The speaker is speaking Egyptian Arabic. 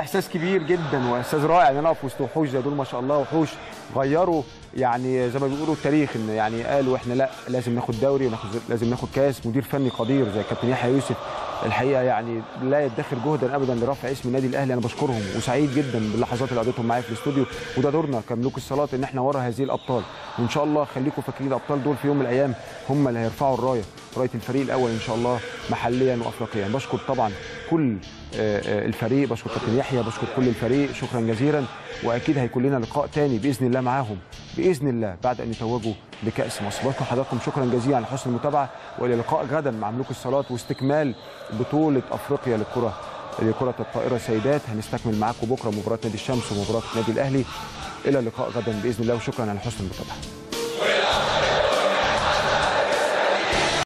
احساس كبير جدا واحساس رائع ان انا اقف وسط وحوش زي دول ما شاء الله وحوش غيروا يعني زي ما بيقولوا التاريخ ان يعني قالوا احنا لا لازم ناخد دوري وناخد لازم ناخد كاس مدير فني قدير زي كابتن يحيى يوسف الحقيقه يعني لا يدخر جهدا ابدا لرفع اسم النادي الاهلي انا بشكرهم وسعيد جدا باللحظات اللي قضيتهم معايا في الاستوديو وده دورنا كملوك الصلاه ان احنا ورا هذه الابطال وان شاء الله خليكم فاكرين الابطال دول في يوم من الايام هم اللي هيرفعوا الرايه رايه الفريق الاول ان شاء الله محليا وافريقيا بشكر طبعا كل آه، آه، الفريق بشكر كابتن يحيى بشكر كل الفريق شكرا جزيلا واكيد هيكون لنا لقاء تاني باذن الله معاهم باذن الله بعد ان يتوجوا بكاس مصر بشكر حضراتكم شكرا جزيلا على حسن المتابعه والى اللقاء غدا مع ملوك الصلاه واستكمال بطوله افريقيا للكره لكره الطائره سيدات هنستكمل معاكم بكره مباراه نادي الشمس ومباراه النادي الاهلي الى اللقاء غدا باذن الله وشكرا على حسن المتابعه